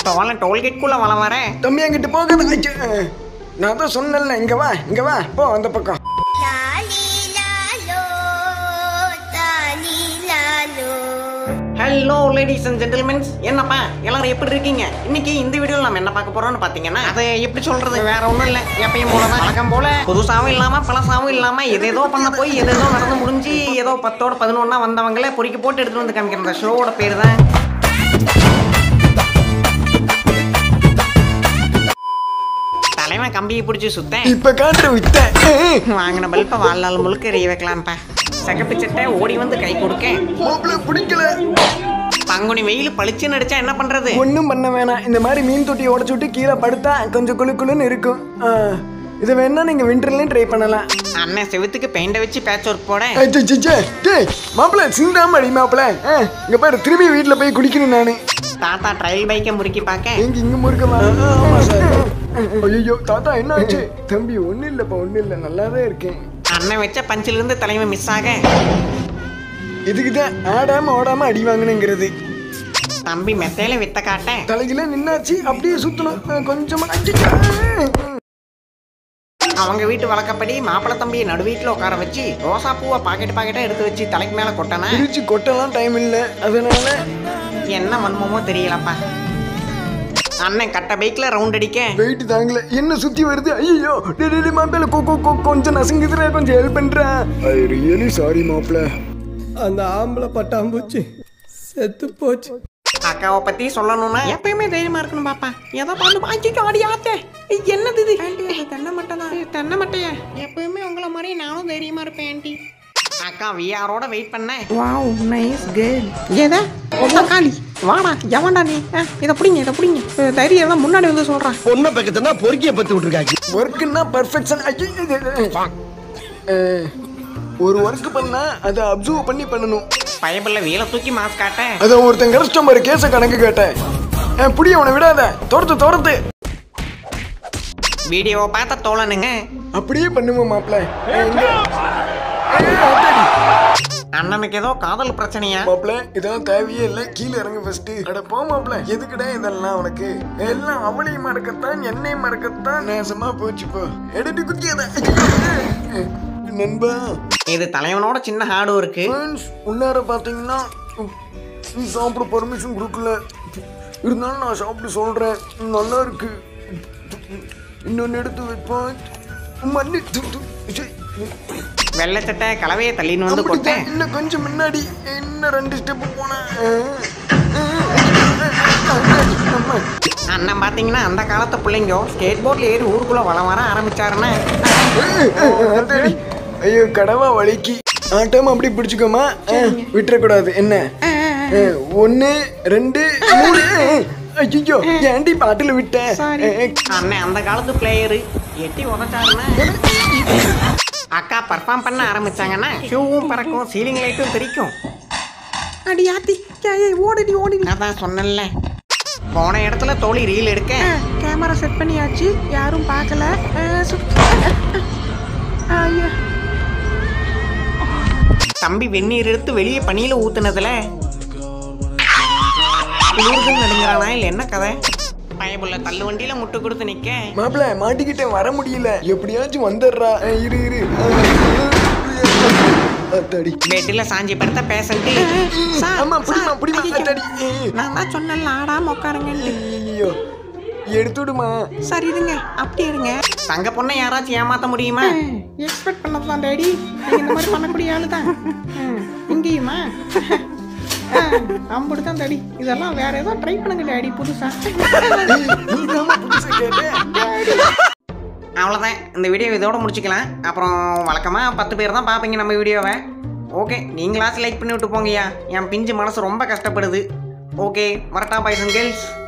தோலை டோல்கேட்குள்ள வள வர தம்பி அங்கிட்டு போகுது ஐயோ. நான் தான் சொன்னேன்ல இங்க வா இங்க வா போ அந்த பக்கம் ஹலோ லேடிஸ் அண்ட் ஜென்டில்மென்ஸ் என்னப்பா எல்லாரும் எப்படி இருக்கீங்க இன்னைக்கு இந்த வீடியோவில் நம்ம என்ன பார்க்க போறோம்னு பார்த்தீங்கன்னா அதை எப்படி சொல்றது வேற ஒன்றும் இல்லை எப்பயும் போல தான் வழக்கம் போல புதுசாவும் இல்லாம பழசாவும் இல்லாம எதேதோ பண்ண போய் எதேதோ நடந்து முடிஞ்சு ஏதோ பத்தோட பதினொன்னா வந்தவங்களே பொறுக்கி போட்டு எடுத்துட்டு வந்து காமிக்கிற அந்த ஷோவோட பேர் தான் தலைவன் கம்பியை பிடிச்சி சுத்த இப்ப காட்டுற வித்த வாங்கின பல்பை வாழ்நாள் முழுக்க எறிய வைக்கலாம்ப்பா சகப்பு சட்டை ஓடி வந்து கை கொடுக்க மாப்பிள்ள பிடிக்கல பங்குனி வெயில் பளிச்சுன்னு அடிச்சா என்ன பண்றது ஒன்றும் பண்ண வேணாம் இந்த மாதிரி மீன் தொட்டி உடச்சு விட்டு கீழே படுத்தா கொஞ்சம் குளு குளுன்னு இருக்கும் ஆ, இது வேணா நீங்க விண்டர்லயும் ட்ரை பண்ணலாம் அண்ணன் செவுத்துக்கு பெயிண்ட வச்சு பேட்ச் ஒர்க் போட ஐயோ, ச்சே, ச்சே. டேய் மாப்பிள்ள சிந்தாம அடி மாப்பிள்ள ஆ, இங்க பாரு திரும்பி வீட்டுல போய் குடிக்கணும் நானு தாத்தா ட்ரையல் பைக்கை முறுக்கி பார்க்க எங்க இங்க முறுக்கமா ஆமா சார் ஐயோ தாத்தா என்ன ஆச்சு தம்பி ஒண்ணும் இல்லப்பா ஒண்ணும் இல்ல நல்லாதான் இருக்கேன் அண்ணன் வச்ச பஞ்சில இருந்து தலைமை மிஸ் ஆக இதுக்குதான் ஆடாம ஓடாம அடி வாங்கணுங்கிறது தம்பி மெத்தையில வித்த காட்ட தலையில நின்னாச்சு அப்படியே சுத்தணும் ஆ, கொஞ்சமா அச்சச்சோ. அவங்க வீட்டு வழக்கப்படி மாப்பிள்ளை தம்பியை நடு வீட்டுல உட்கார வச்சு ரோசா பூவை பாக்கெட் பாக்கெட்டா எடுத்து வச்சு தலைக்கு மேல கொட்டன பிரிச்சு கொட்டலாம் டைம் இல்ல அதனால என்ன மன்மமோ தெரியலப்பா அண்ணன் கட்ட பைக்ல ரவுண்ட் அடிக்க வெயிட் தாங்கல என்ன சுத்தி வருது ஐயோ டேடி மாப்பிள்ள கோ கோ கோ கொஞ்சம் நசுங்குதுடா கொஞ்சம் ஹெல்ப் பண்றா ஐ ரியலி சாரி மாப்பிள்ள அந்த ஆம்பளை பட்டாம்பூச்சி செத்து போச்சு அக்காவை பத்தி சொல்லணும்னா எப்பயுமே தைரியமா இருக்கணும் பாப்பா எதை பார்த்து பாய்ச்சிக்கு ஆடி ஆத்தே ஏய், என்னது இது தென்னை மட்டை தான் தென்னை மட்டையா எப்பயுமே உங்களை மாதிரி நானும் தைரியமா இருப்பேன் ஆண்டி அக்கா விஆரோட வெயிட் பண்ணேன் வாவ் நைஸ் கேர்ள் ஏதா தக்காளி வாடா எவன்டா நீ அஹ், இதை பிடிங்க இதை பிடிங்க அஹ், தைரியம் தான் முன்னாடி வந்து சொல்றேன் பொண்ணை பக்கத்துனா பொறுக்கிய பத்து விட்டுருக்காங்க ஒர்க்குன்னா பர்ஃபெக்ஷன் ஒரு ஒர்க் பண்ணா அதை அப்சர்வ் பண்ணி பண்ணணும் பயபிள்ல வீலை தூக்கி மாஸ்க் காட்ட அத ஒருத்தன் கஸ்டமர் கேஸ கணக்கு கேட்டேன் ஏன் புடி அவனை விடாத துரத்து துரத்து வீடியோவை பார்த்த தோழனுங்க அப்படியே பண்ணுவோம் மாப்பிள்ள அண்ணனுக்கு ஏதோ காதல் பிரச்சனையா மாப்பிள்ள இதெல்லாம் தேவையே இல்ல கீழே இறங்கு ஃபர்ஸ்ட் அட போ மாப்பிள்ள எதுக்குடா இதெல்லாம் உனக்கு எல்லாம் அவளையும் மறக்கத்தான் என்னையும் மறக்கத்தான் நேசமா போச்சு போ எடுத்து குத்தியத நண்பா இது தலைவனோட சின்ன ஹார்டு இருக்கு ஃப்ரெண்ட்ஸ் உள்ளார பார்த்தீங்கன்னா நீ சாப்பிட பர்மிஷன் கொடுக்கல இருந்தாலும் நான் சாப்பிட்டு சொல்கிறேன் நல்லா இருக்கு இன்னொன்று எடுத்து வைப்பேன் மண்ணி து, து, சே. வெள்ளச்சட்டை கலவையை தள்ளின்னு வந்து அப்படித்தான். கொட்டேன் இன்னும் கொஞ்சம் முன்னாடி இன்னும் ரெண்டு ஸ்டெப்பு போனேன் அண்ணன் பாத்தீங்கன்னா அந்த காலத்து பிள்ளைங்க ஸ்கேட் போர்ட்ல ஏறி ஊருக்குள்ள வளம் வர ஆரம்பிச்சாருன்னா அத்தாடி. ஐயோ கடவா வலிக்கு ஆட்டம் அப்படி பிடிச்சுக்கோமா விட்டுறக்கூடாது என்ன ஒன்று ரெண்டு மூணு ஐயோ ஏன்டி பாட்டில் விட்டேன் அண்ணன் அந்த காலத்து பிளேயரு எட்டி உதச்சாருன்னா அக்கா பர்ஃபார்ம் பண்ண ஆரம்பிச்சாங்கன்னா ஷூவும் பறக்கும் சீலிங் லைட்டும் தெரிக்கும் அடி ஆத்தி ஓடிடி ஓடிடி அதான் சொன்னேன்ல போன இடத்துல தோழி ரீல் எடுக்க கேமரா செட் பண்ணியாச்சு யாரும் பார்க்கல தம்பி வெந்நீர் எடுத்து வெளியே பனியில ஊத்துனதுல குளிர்கள் நடுங்கிறானா இல்ல என்ன கதை பயபுள்ள தள்ளு வண்டியில முட்டு கொடுத்து நிக்க மாப்பிள்ள மாட்டிக்கிட்டேன் வர முடியல எப்படியாச்சும் வந்துடுறா அஹ் இரு இரு அத்தாடி பெட்டில் சாஞ்சி படுத்த பேசண்ட்டு சார், ஆமா புடிமா சார், புடிமா ஐயையோ. அத்தாடி ஏய், நான் தான் சொன்னேன்ல ஆடாம உட்காருங்கன்ட்டு ஐயோ எடுத்துடுமா சரி இருங்க அப்படி இருங்க தங்க பொண்ணை யாராச்சும் ஏமாத்த முடியுமா எக்ஸ்பெக்ட் பண்ணது தான் டேடி நீங்க இந்த மாதிரி பண்ணக்கூடிய ஆளு தான் இங்கேயுமா அம்புடு தான் டேடி இதெல்லாம் வேற ஏதோ ட்ரை பண்ணுங்க டேடி புதுசா நீதாம்மா புதுசா கேட்ட அவ்வளோதான் இந்த வீடியோ இதோட முடிச்சுக்கலாம் அப்புறம் வழக்கமாக பத்து பேர் தான் பார்ப்பீங்க நம்ம வீடியோவை ஓகே நீங்களாச்சும் லைக் பண்ணி விட்டு போங்கய்யா என் பிஞ்சு மனசு ரொம்ப கஷ்டப்படுது ஓகே வரட்டா பாய்ஸ் அண்ட் கேர்ள்ஸ்